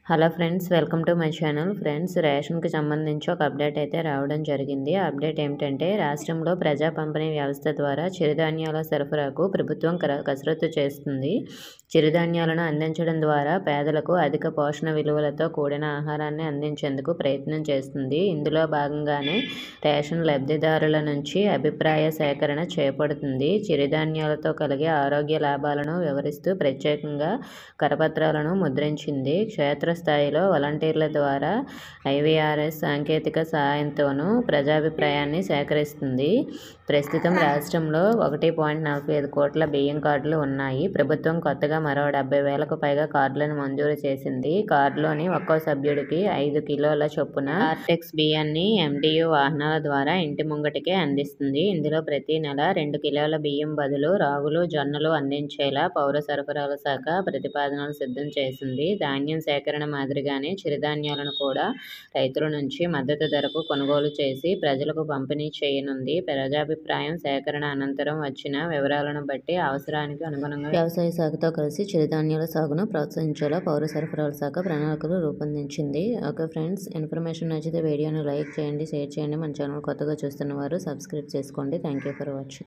hello friends welcome to my channel friends రేషన్కి సంబంధించి ఒక అప్డేట్ అయితే రావడం జరిగింది ఆ అప్డేట్ ఏమిటంటే రాష్ట్రంలో ప్రజా పంపిణీ వ్యవస్థ ద్వారా చిరుధాన్యాల సరఫరాకు ప్రభుత్వం కర- కసరత్తు చేస్తుంది చిరుధాన్యాలను అందించడం ద్వారా పేదలకు అధిక పోషణ విలువలతో కూడిన ఆహారాన్ని అందించేందుకు ప్రయత్నం చేస్తుంది ఇందులో భాగంగానే రేషన్ లబ్ధిదారుల నుంచి అభిప్రాయ సేకరణ చేపడుతుంది చిరుధాన్యాలతో కలిగే ఆరోగ్య లాభాలను వివరిస్తూ ప్రత్యేకంగా కరపత్రాలను ముద్రించింది క్షేత్రస్థాయిలో వాలంటీర్ల ద్వారా ఐవీఆర్ఎస్ సాంకేతిక సహాయంతోనూ ప్రజాభిప్రాయాన్ని సేకరిస్తుంది ప్రస్తుతం రాష్ట్రంలో ఒకటి పాయింట్ నలభై ఐదు కోట్ల బియ్యం కార్డులు ఉన్నాయి ప్రభుత్వం కొత్తగా మరో డెబ్బై వేలకు పైగా కార్డులను మంజూరు చేసింది కార్డులోని ఒక్కో సభ్యుడికి ఐదు కిలోల చొప్పున ఆర్టెక్స్ బియ్యాన్ని ఎండియు వాహనాల ద్వారా ఇంటి ముంగటికే అందిస్తుంది ఇందులో ప్రతి నెల రెండు కిలోల బియ్యం బదులు రాగులు జొన్నలు అందించేలా పౌర సరఫరాల శాఖ ప్రతిపాదనలు సిద్ధం చేసింది ధాన్యం సేకరణ మాదిరిగానే చిరుధాన్యాలను కూడా రైతుల నుంచి మద్దతు ధరకు కొనుగోలు చేసి ప్రజలకు పంపిణీ చేయనుంది ప్రజాభిప్రాయం సేకరణ అనంతరం వచ్చిన వివరాలను బట్టి అవసరానికి అనుగుణంగా వ్యవసాయ శాఖతో కలిసి చిరుధాన్యాల సాగును ప్రోత్సహించేలా పౌర సరఫరాల శాఖ ప్రణాళికలు రూపొందించింది ఓకే ఫ్రెండ్స్ ఇన్ఫర్మేషన్ నచ్చితే వీడియోని లైక్ చేయండి షేర్ చేయండి మన ఛానల్ కొత్తగా చూస్తున్న వారు సబ్స్క్రైబ్ చేసుకోండి థ్యాంక్ యూ ఫర్ వాచింగ్